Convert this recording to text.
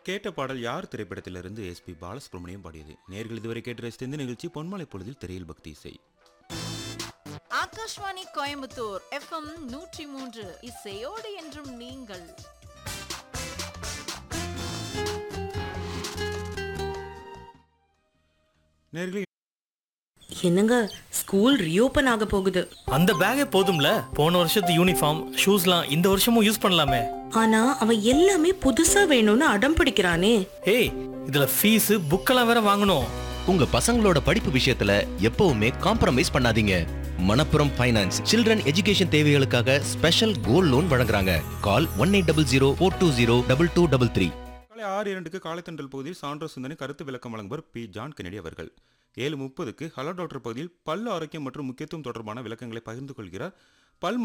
கேட்ட பாடல் யார் திரைப்படத்திலிருந்து எஸ்பி பாலசுப்ரமணியம் பாடியது நேர்கள் இதுவரை கேட்டு ரசித்த இந்த நிகழ்ச்சி பொன்மலை பொழுதில் திரையில் பக்தி இசை ஆகாஷ்வாணி கோயம்புத்தூர் எஃப்எம் நூற்றி மூன்று இசையோடு என்றும் நீங்கள் நேர்களே என்னங்க ஸ்கூல் ரீஓபன் ஆக போகுது அந்த பேக்கே போதும்ல போன வருஷத்து யூனிஃபார்ம் ஷூஸ்லாம் இந்த வருஷமும் யூஸ் பண்ணலாமே ஆனா அவன் எல்லாமே புதுசா வேணும்னு அடம் பிடிக்கிறானே ஏய் இதுல ஃபீஸ் புக்கெல்லாம் வேற வாங்கணும் உங்க பசங்களோட படிப்பு விஷயத்துல எப்பவுமே காம்ப்ரமைஸ் பண்ணாதீங்க மணப்புரம் ஃபைனான்ஸ் சில்ட்ரன் எஜுகேஷன் தேவைகளுக்காக ஸ்பெஷல் கோல்ட் லோன் வழங்குறாங்க call one eight double zero four two zero double two double three காலை ஆறு இரண்டுக்கு காலைத்தண்டல் பகுதியில் சான்றோ சிந்தனை கருத்து விளக்கம் வழங்குவர் பி ஜான் கெனடி அவர்கள் ஏழு முப்பதுக்கு ஹலோ டாக்டர் பகுதியில் பல் ஆரோக்கியம் மற்றும் முக்கியத்துவம் தொடர்பான விளக்கங்களை பகிர்ந்து கொள்கிறார் பல்